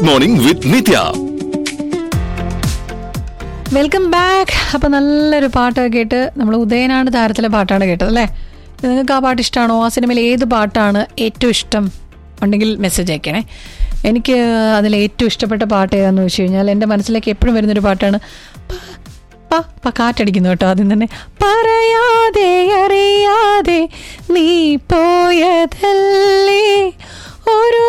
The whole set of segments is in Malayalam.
Good morning with Nithya welcome back അപ്പൊ നല്ലൊരു പാട്ടൊക്കെ കേട്ട് നമ്മൾ ഉദയനാണ് താരത്തിലെ പാട്ടാണ് കേട്ടത് അല്ലേ നിങ്ങൾക്ക് ആ പാട്ട് ഇഷ്ടമാണോ ആ സിനിമയിൽ ഏത് പാട്ടാണ് ഏറ്റവും ഇഷ്ടം ഉണ്ടെങ്കിൽ മെസ്സേജ് അയക്കണേ എനിക്ക് അതിൽ ഏറ്റവും ഇഷ്ടപ്പെട്ട പാട്ട് ഏതാന്ന് വെച്ച് കഴിഞ്ഞാൽ എൻ്റെ മനസ്സിലേക്ക് എപ്പോഴും വരുന്നൊരു പാട്ടാണ് പ- പ- പ കാറ്റടിക്കുന്നു കേട്ടോ ആദ്യം തന്നെ പറയാതെ അറിയാതെ നീ പോയതല്ലേ ഒരു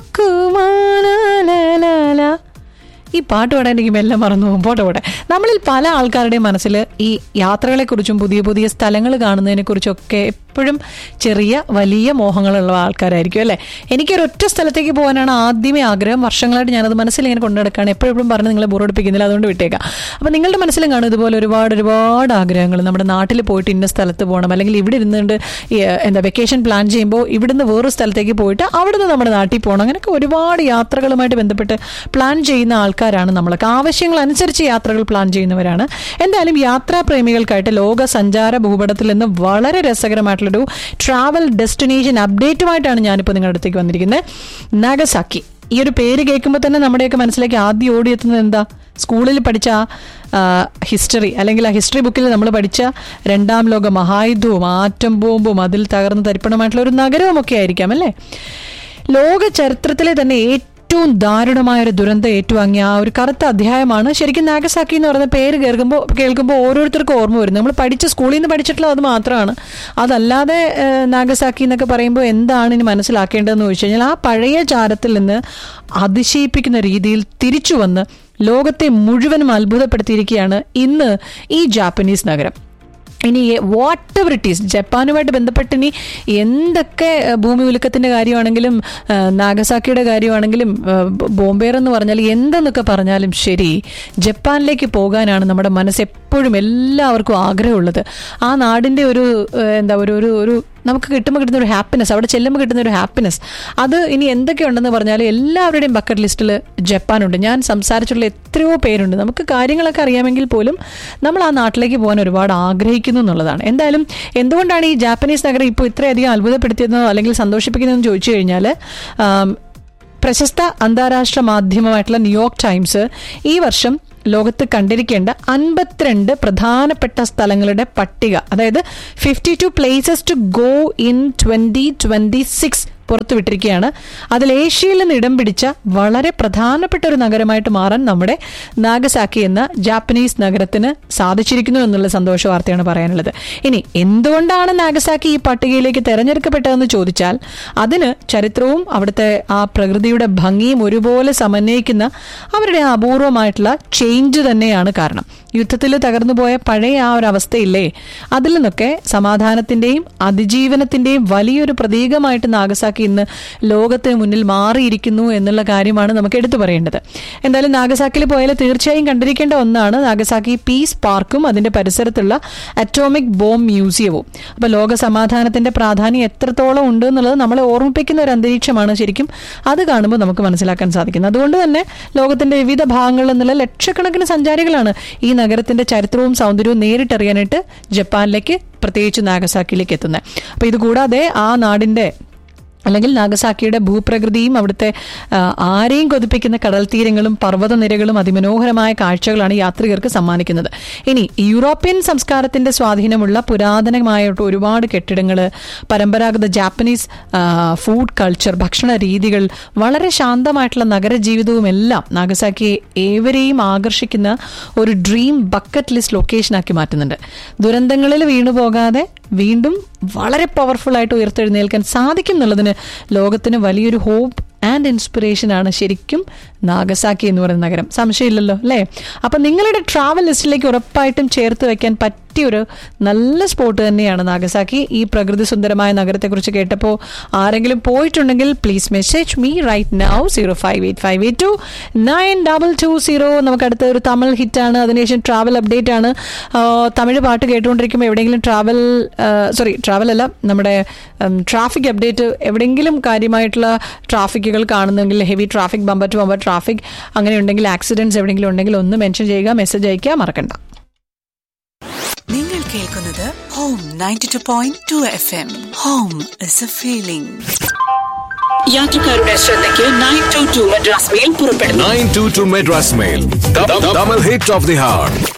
നോക്കുമാനാല ഈ പാട്ട് പാടാൻ എനിക്ക് മെല്ലെ മറന്നു പോകും പോട്ടെ പോട്ടെ നമ്മളിൽ പല ആൾക്കാരുടെയും മനസ്സിൽ ഈ യാത്രകളെക്കുറിച്ചും പുതിയ പുതിയ സ്ഥലങ്ങൾ കാണുന്നതിനെക്കുറിച്ചൊക്കെ എപ്പോഴും ചെറിയ വലിയ മോഹങ്ങളുള്ള ആൾക്കാരായിരിക്കും അല്ലേ എനിക്കൊരൊറ്റ സ്ഥലത്തേക്ക് പോകാനാണ് ആദ്യമേ ആഗ്രഹം വർഷങ്ങളായിട്ട് ഞാനത് മനസ്സിൽ ഇങ്ങനെ കൊണ്ടു നടക്കുകയാണ് എപ്പോഴും പറഞ്ഞ് നിങ്ങളെ ബോറടിപ്പിക്കുന്നില്ല അതുകൊണ്ട് വിട്ടേക്കാം അപ്പം നിങ്ങളുടെ മനസ്സിലും കാണും ഇതുപോലെ ഒരുപാട് ഒരുപാട് ആഗ്രഹങ്ങൾ നമ്മുടെ നാട്ടിൽ പോയിട്ട് ഇന്ന സ്ഥലത്ത് പോകണം അല്ലെങ്കിൽ ഇവിടെ ഇരുന്നുകൊണ്ട് ഈ, എന്താ വെക്കേഷൻ പ്ലാൻ ചെയ്യുമ്പോൾ ഇവിടുന്ന് വേറൊരു സ്ഥലത്തേക്ക് പോയിട്ട് അവിടുന്ന് നമ്മുടെ നാട്ടിൽ പോകണം അങ്ങനെയൊക്കെ ഒരുപാട് യാത്രകളുമായിട്ട് ബന്ധപ്പെട്ട് പ്ലാൻ ചെയ്യുന്ന ആൾക്കാരാണ് നമ്മളൊക്കെ ആവശ്യങ്ങൾ അനുസരിച്ച് യാത്രകൾ പ്ലാൻ ചെയ്യുന്നവരാണ് എന്തായാലും യാത്രാ പ്രേമികൾക്കായിട്ട് ലോക സഞ്ചാര ഭൂപടത്തിൽ നിന്ന് വളരെ രസകരമായിട്ടുള്ളൊരു ട്രാവൽ ഡെസ്റ്റിനേഷൻ അപ്ഡേറ്റുമായിട്ടാണ് ഞാനിപ്പോൾ നിങ്ങളുടെ അടുത്തേക്ക് വന്നിരിക്കുന്നത് നാഗസാക്കി ഈ ഒരു പേര് കേൾക്കുമ്പോൾ തന്നെ നമ്മുടെയൊക്കെ മനസ്സിലേക്ക് ആദ്യം ഓടിയെത്തുന്നത് എന്താ സ്കൂളിൽ പഠിച്ച ഹിസ്റ്ററി അല്ലെങ്കിൽ ആ ഹിസ്റ്ററി ബുക്കിൽ നമ്മൾ പഠിച്ച രണ്ടാം ലോക മഹായുദ്ധവും ആറ്റം ബോംബും അതിൽ തകർന്ന് തരിപ്പണമായിട്ടുള്ള ഒരു നഗരവും ഒക്കെ ആയിരിക്കാം അല്ലേ ലോക ചരിത്രത്തിലെ തന്നെ ഏറ്റവും ദാരുണമായ ഒരു ദുരന്തം ഏറ്റുവാങ്ങിയ ആ ഒരു കറുത്ത അധ്യായമാണ് ശരിക്കും നാഗസാക്കി എന്ന് പറയുന്ന പേര് കേൾക്കുമ്പോൾ കേൾക്കുമ്പോൾ ഓരോരുത്തർക്കും ഓർമ്മ വരും നമ്മൾ പഠിച്ച സ്കൂളിൽ നിന്ന് പഠിച്ചിട്ടുള്ളത് അത് മാത്രമാണ് അതല്ലാതെ ഏഹ്, നാഗസാക്കി എന്നൊക്കെ പറയുമ്പോൾ എന്താണ് ഇനി മനസ്സിലാക്കേണ്ടതെന്ന് ചോദിച്ചു കഴിഞ്ഞാൽ ആ പഴയ ചാരത്തിൽ നിന്ന് അതിശയിപ്പിക്കുന്ന രീതിയിൽ തിരിച്ചു വന്ന് ലോകത്തെ മുഴുവനും അത്ഭുതപ്പെടുത്തിയിരിക്കുകയാണ് ഇന്ന് ഈ ജാപ്പനീസ് നഗരം ഇനി വാട്ട് എവർ ഇറ്റ് ഈസ് ജപ്പാനുമായിട്ട് ബന്ധപ്പെട്ട് ഇനി എന്തൊക്കെ ഏഹ്, ഭൂമി ഉലുക്കത്തിന്റെ കാര്യമാണെങ്കിലും ഏഹ്, നാഗസാക്കിയുടെ കാര്യമാണെങ്കിലും ഏഹ്, ബ- ബോംബേർ എന്ന് പറഞ്ഞാൽ എന്തെന്നൊക്കെ പറഞ്ഞാലും ശരി ജപ്പാനിലേക്ക് പോകാനാണ് നമ്മുടെ മനസ്സ് എപ്പോഴും എല്ലാവർക്കും ആഗ്രഹമുള്ളത് ആ നാടിന്റെ ഒരു ഏഹ്, എന്താ ഒരു ഒരു ഒരു നമുക്ക് കിട്ടുമ്പോൾ കിട്ടുന്ന ഒരു ഹാപ്പിനെസ് അവിടെ ചെല്ലുമ്പോൾ കിട്ടുന്ന ഒരു ഹാപ്പിനെസ് അത് ഇനി എന്തൊക്കെ ഉണ്ടെന്ന് പറഞ്ഞാൽ എല്ലാവരുടെയും ബക്കറ്റ് ലിസ്റ്റിൽ ജപ്പാനുണ്ട് ഞാൻ സംസാരിച്ചിട്ടുള്ള എത്രയോ പേരുണ്ട് നമുക്ക് കാര്യങ്ങളൊക്കെ അറിയാമെങ്കിൽ പോലും നമ്മൾ ആ നാട്ടിലേക്ക് പോകാൻ ഒരുപാട് ആഗ്രഹിക്കുന്നു എന്നുള്ളതാണ് എന്തായാലും എന്തുകൊണ്ടാണ് ഈ ജാപ്പനീസ് നഗരം ഇപ്പോൾ ഇത്രയധികം അത്ഭുതപ്പെടുത്തിയതെന്നോ അല്ലെങ്കിൽ സന്തോഷിപ്പിക്കുന്നതെന്ന് ചോദിച്ചു കഴിഞ്ഞാൽ ആം, പ്രശസ്ത അന്താരാഷ്ട്ര മാധ്യമമായിട്ടുള്ള ന്യൂയോർക്ക് ടൈംസ് ഈ വർഷം ലോകത്ത് കണ്ടിരിക്കേണ്ട അൻപത്തിരണ്ട് പ്രധാനപ്പെട്ട സ്ഥലങ്ങളുടെ പട്ടിക അതായത് fifty two places to go in twenty twenty six പുറത്തുവിട്ടിരിക്കുകയാണ് അതിൽ ഏഷ്യയിൽ നിന്ന് ഇടം പിടിച്ച വളരെ പ്രധാനപ്പെട്ട ഒരു നഗരമായിട്ട് മാറാൻ നമ്മുടെ നാഗസാക്കി എന്ന ജാപ്പനീസ് നഗരത്തിന് സാധിച്ചിരിക്കുന്നു എന്നുള്ള സന്തോഷ വാർത്തയാണ് പറയാനുള്ളത് ഇനി എന്തുകൊണ്ടാണ് നാഗസാക്കി ഈ പട്ടികയിലേക്ക് തെരഞ്ഞെടുക്കപ്പെട്ടതെന്ന് ചോദിച്ചാൽ അതിന് ചരിത്രവും അവിടുത്തെ ആ പ്രകൃതിയുടെ ഭംഗിയും ഒരുപോലെ സമന്വയിക്കുന്ന അവരുടെ ആ അപൂർവമായിട്ടുള്ള ചേഞ്ച് തന്നെയാണ് കാരണം യുദ്ധത്തിൽ തകർന്നു പോയ പഴയ ആ ഒരു അവസ്ഥയില്ലേ അതിൽ നിന്നൊക്കെ സമാധാനത്തിന്റെയും അതിജീവനത്തിന്റെയും വലിയൊരു പ്രതീകമായിട്ട് നാഗസാക്കി ഇന്ന് ലോകത്തിന് മുന്നിൽ മാറിയിരിക്കുന്നു എന്നുള്ള കാര്യമാണ് നമുക്ക് എടുത്തു പറയേണ്ടത് എന്തായാലും നാഗസാക്കിയിൽ പോയാൽ തീർച്ചയായും കണ്ടിരിക്കേണ്ട ഒന്നാണ് നാഗസാക്കി പീസ് പാർക്കും അതിന്റെ പരിസരത്തുള്ള അറ്റോമിക് ബോംബ് മ്യൂസിയവും അപ്പൊ ലോക സമാധാനത്തിന്റെ പ്രാധാന്യം എത്രത്തോളം ഉണ്ട് എന്നുള്ളത് നമ്മളെ ഓർമ്മിപ്പിക്കുന്ന ഒരു അന്തരീക്ഷമാണ് ശരിക്കും അത് കാണുമ്പോൾ നമുക്ക് മനസ്സിലാക്കാൻ സാധിക്കുന്നത് അതുകൊണ്ട് തന്നെ ലോകത്തിന്റെ വിവിധ ഭാഗങ്ങളിൽ നിന്നുള്ള ലക്ഷക്കണക്കിന് സഞ്ചാരികളാണ് ഈ നഗരത്തിന്റെ ചരിത്രവും സൗന്ദര്യവും നേരിട്ടറിയാനായിട്ട് ജപ്പാനിലേക്ക് പ്രത്യേകിച്ച് നാഗസാക്കിയിലേക്ക് എത്തുന്നത് അപ്പൊ ഇത് കൂടാതെ ആ നാടിന്റെ അല്ലെങ്കിൽ നാഗസാക്കിയുടെ ഭൂപ്രകൃതിയും അവിടുത്തെ ആ, ആരെയും കൊതിപ്പിക്കുന്ന കടൽ തീരങ്ങളും പർവ്വതനിരകളും അതിമനോഹരമായ കാഴ്ചകളാണ് യാത്രികർക്ക് സമ്മാനിക്കുന്നത് ഇനി യൂറോപ്യൻ സംസ്കാരത്തിന്റെ സ്വാധീനമുള്ള പുരാതനമായിട്ട് ഒരുപാട് കെട്ടിടങ്ങൾ പരമ്പരാഗത ജാപ്പനീസ് ആ, ഫുഡ് കൾച്ചർ ഭക്ഷണ രീതികൾ വളരെ ശാന്തമായിട്ടുള്ള നഗരജീവിതവും എല്ലാം നാഗസാക്കിയെ ഏവരെയും ആകർഷിക്കുന്ന ഒരു ഡ്രീം ബക്കറ്റ് ലിസ്റ്റ് ലൊക്കേഷനാക്കി മാറ്റുന്നുണ്ട് ദുരന്തങ്ങളിൽ വീണുപോകാതെ വീണ്ടും വളരെ പവർഫുൾ ആയിട്ട് ഉയർത്തെഴുന്നേൽക്കാൻ സാധിക്കും എന്നുള്ളതിന് ലോകത്തിന് വലിയൊരു ഹോപ്പ് ആൻഡ് ഇൻസ്പിറേഷൻ ആണ് ശരിക്കും നാഗസാക്കി എന്ന് പറയുന്ന നഗരം സംശയമില്ലല്ലോ അല്ലേ അപ്പൊ നിങ്ങളുടെ ട്രാവൽ ലിസ്റ്റിലേക്ക് ഉറപ്പായിട്ടും ചേർത്ത് വെക്കാൻ പറ്റിയൊരു നല്ല സ്പോട്ട് തന്നെയാണ് നാഗസാക്കി ഈ പ്രകൃതി സുന്ദരമായ നഗരത്തെക്കുറിച്ച് കേട്ടപ്പോൾ ആരെങ്കിലും പോയിട്ടുണ്ടെങ്കിൽ please message me right now zero five eight five eight two nine double two zero നമുക്ക് അടുത്ത ഒരു തമിഴ് ഹിറ്റാണ് അതിനുശേഷം ട്രാവൽ അപ്ഡേറ്റ് ആണ് ആ, തമിഴ് പാട്ട് കേട്ടുകൊണ്ടിരിക്കുമ്പോൾ എവിടെയെങ്കിലും ട്രാവൽ സോറി ട്രാവൽ അല്ല നമ്മുടെ ട്രാഫിക് അപ്ഡേറ്റ് എവിടെയെങ്കിലും കാര്യമായിട്ടുള്ള ട്രാഫിക്കുകൾ കാണുന്നെങ്കിൽ heavy traffic bumper to bumper traffic അങ്ങനെ ഉണ്ടെങ്കിൽ ആക്സിഡൻറ്റ്സ് എവിടെയെങ്കിലും ഉണ്ടെങ്കിൽ ഒന്ന് മെൻഷൻ ചെയ്യുക മെസ്സേജ് അയക്കുക മറക്കണ്ട നിങ്ങൾ കേൾക്കുന്നത് home ninety two point two F M home is a feeling യാത്രക്കാരുടെ ശ്രദ്ധയ്ക്ക് nine two two Madras mail പുറപ്പെടുന്നു 922 Madras Mail. The, the, double hit of the heart.